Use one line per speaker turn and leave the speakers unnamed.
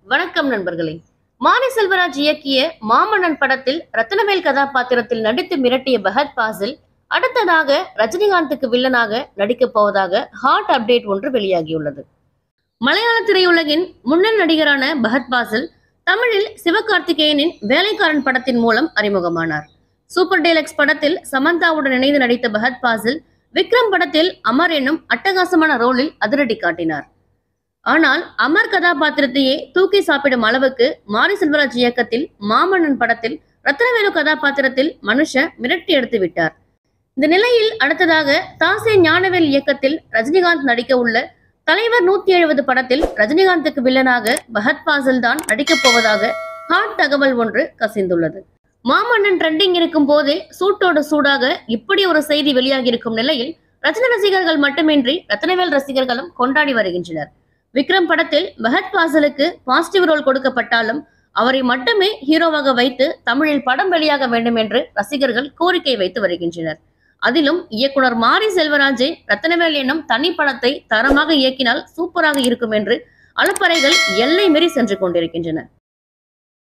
வணக்கம் நண்பர்களே மாரி செல்வராஜ் இயக்கிய மாமன்னன் படத்தில் ரத்னவேல் கதாபாத்திரத்தில் நடித்து மிரட்டிய பஹத் பாசில் அடுத்ததாக ரஜினிகாந்துக்கு வில்லனாக நடிக்கப் போவதாக ஹாட் அப்டேட் ஒன்று வெளியாகியுள்ளது மலையாள திரையுலகின் முன்னணி நடிகரான பஹத் பாசில் தமிழில் சிவகார்த்திகேயனின் வேலைக்காரன் படத்தின் மூலம் அறிமுகமானார் சூப்பர் டேலக்ஸ் படத்தில் சமந்தாவுடன் இணைந்து நடித்த பஹத் பாசில் விக்ரம் படத்தில் அமர் என்னும் அட்டகாசமான ரோலில் அதிரடி காட்டினார் ஆனால் அமர் கதாபாத்திரத்தையே தூக்கி சாப்பிடும் அளவுக்கு மாரி செல்வராஜ் இயக்கத்தில் மாமன்னன் படத்தில் ரத்னவேலு கதாபாத்திரத்தில் மனுஷ மிரட்டி எடுத்து விட்டார் இந்த நிலையில் அடுத்ததாக தாசே ஞானவேல் இயக்கத்தில் ரஜினிகாந்த் நடிக்க உள்ள தலைவர் நூத்தி எழுபது படத்தில் ரஜினிகாந்துக்கு வில்லனாக பஹத் பாசில் தான் நடிக்கப் போவதாக ஹாட் தகவல் ஒன்று கசிந்துள்ளது மாமன்னன் ட்ரெண்டிங் இருக்கும் போதே சூட்டோடு சூடாக இப்படி ஒரு செய்தி வெளியாகி இருக்கும் நிலையில் ரஜினி ரசிகர்கள் மட்டுமின்றி ரத்னவேல் ரசிகர்களும் கொண்டாடி வருகின்றனர் விக்ரம் படத்தில் பஹத் பாசலுக்கு பாசிட்டிவ் ரோல் கொடுக்கப்பட்டாலும் அவரை மட்டுமே ஹீரோவாக வைத்து தமிழில் படம் வெளியாக வேண்டும் என்று ரசிகர்கள் கோரிக்கை வைத்து வருகின்றனர் அதிலும் இயக்குனர் மாரி செல்வராஜை ரத்னவேல் என்னும் தனி படத்தை தரமாக இயக்கினால் சூப்பராக இருக்கும் என்று அலப்பறைகள் எல்லை மீறி சென்று கொண்டிருக்கின்றன